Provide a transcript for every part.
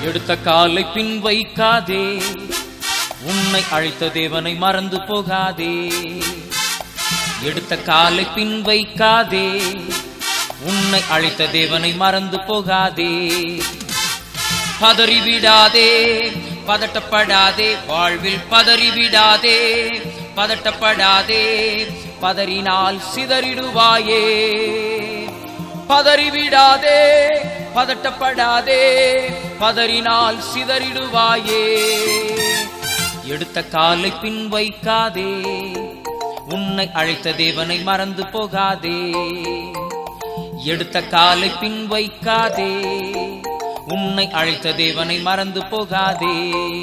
எடுத்த காலை பின் வைக்காதே உன்னை அழைத்த தேவனை மறந்து போகாதே எடுத்த காலை பின் வைக்காதே உன்னை அழைத்த தேவனை மறந்து போகாதே பதறிவிடாதே பதட்டப்படாதே வாழ்வில் பதறிவிடாதே பதட்டப்படாதே பதறினால் சிதறிடுவாயே பதறிவிடாதே பதட்டப்படாதே பதறினால் சிதறிடுவாயே எடுத்த காலை பின் வைக்காதே உன்னை அழைத்த தேவனை மறந்து போகாதே எடுத்த காலை பின் வைக்காதே உன்னை அழைத்த தேவனை மறந்து போகாதே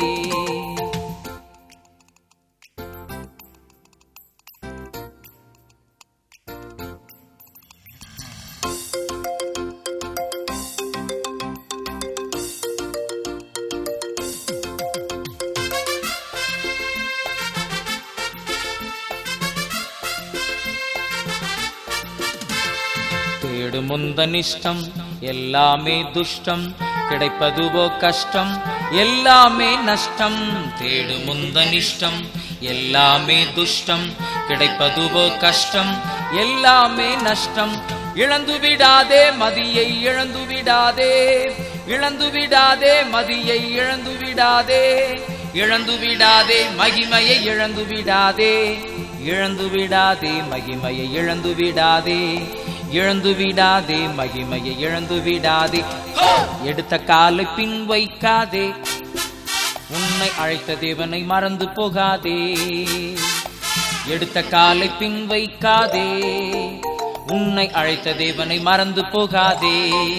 தேடு முந்தனிஷ்டம் எல்லாமே துஷ்டம் கிடைப்பதுவோ கஷ்டம் எல்லாமே நஷ்டம் தேடு முந்தனிஷ்டம் எல்லாமே துஷ்டம் கிடைப்பதுவோ கஷ்டம் எல்லாமே நஷ்டம் இழந்து விடாதே மதியை இழந்து விடாதே இழந்து விடாதே மதியை இழந்து விடாதே இழந்து விடாதே மகிமையை இழந்து விடாதே இழந்து விடாதே மகிமையை இழந்து விடாதே இழந்து விடாதே மகிமையை இழந்து விடாதே எடுத்த காலை பின் வைக்காதே உன்னை அழைத்த தேவனை மறந்து போகாதே எடுத்த காலை பின் வைக்காதே உன்னை அழைத்த தேவனை மறந்து போகாதே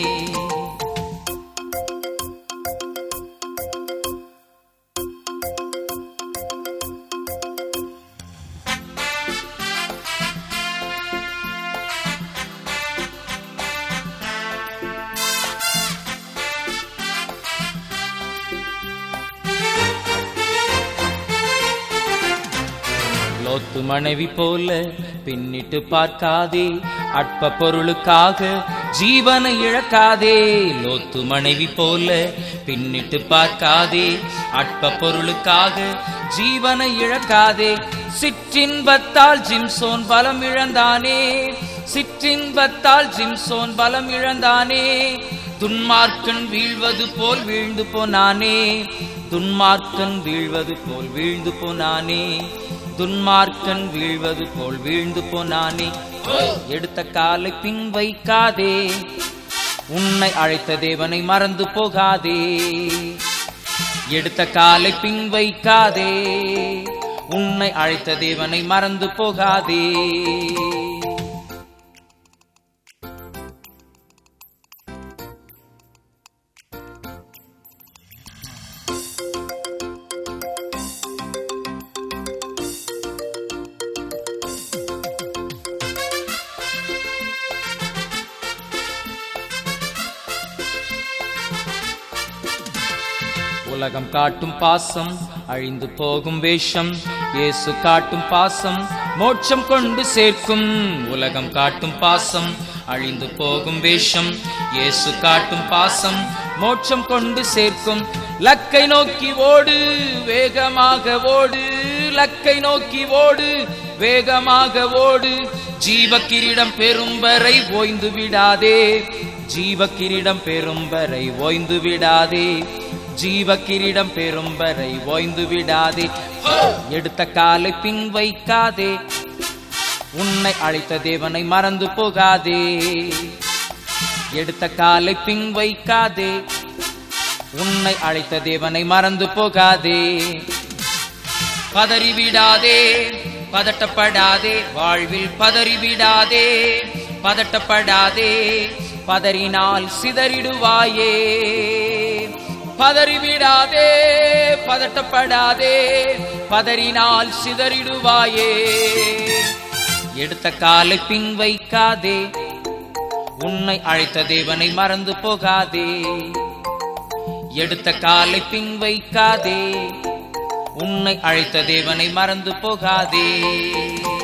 லோத்து மனைவி போல பின்னிட்டு பார்க்காதே அற்ப பொருளுக்காக ஜீவனை இழக்காதே லோத்து மனைவி போல பின்னிட்டு பார்க்காதே அற்ப பொருளுக்காக ஜீவனை இழக்காதே சிற்றின்பத்தால் ஜிம்சோன் பலம் இழந்தானே சிற்றின்பத்தால் ஜிம்சோன் பலம் இழந்தானே துன்மார்க்கன் வீழ்வது போல் வீழ்ந்து போனானே துன்மார்க்கன் வீழ்வது போல் வீழ்ந்து போனானே துன்மார்க்கன் வீழ்வது போல் வீழ்ந்து போனானே எடுத்த காலை பின் வைக்காதே உன்னை அழைத்த தேவனை மறந்து போகாதே எடுத்த காலை பின் வைக்காதே உன்னை அழைத்த தேவனை மறந்து போகாதே உலகம் காட்டும் பாசம் அழிந்து போகும் வேஷம் இயேசு காட்டும் பாசம் மோட்சம் கொண்டு சேர்க்கும் உலகம் காட்டும் பாசம் அழிந்து போகும் வேஷம் இயேசு காட்டும் பாசம் மோட்சம் கொண்டு சேர்க்கும் லக்கை நோக்கி ஓடு வேகமாக ஓடு லக்கை நோக்கி ஓடு வேகமாக ஓடு ஜீவ கிரீடம் பெறும் வரை ஓய்ந்து விடாதே ஜீவ கிரீடம் பெறும் வரை ஓய்ந்து விடாதே ஜீவ கிரீடம் பெறும் வரை ஓய்ந்து விடாதே எடுத்த காலை பின் வைக்காதே உன்னை அழைத்த தேவனை மறந்து போகாதே எடுத்த காலை பின் வைக்காதே உன்னை அழைத்த தேவனை மறந்து போகாதே பதறிவிடாதே பதட்டப்படாதே வாழ்வில் பதறிவிடாதே பதட்டப்படாதே பதறினால் சிதறிடுவாயே பதறிவிடாதே பதட்டப்படாதே பதறினால் சிதறிடுவாயே எடுத்த காலை பின் வைக்காதே உன்னை அழைத்த தேவனை மறந்து போகாதே எடுத்த காலை பின் வைக்காதே உன்னை அழைத்த தேவனை மறந்து போகாதே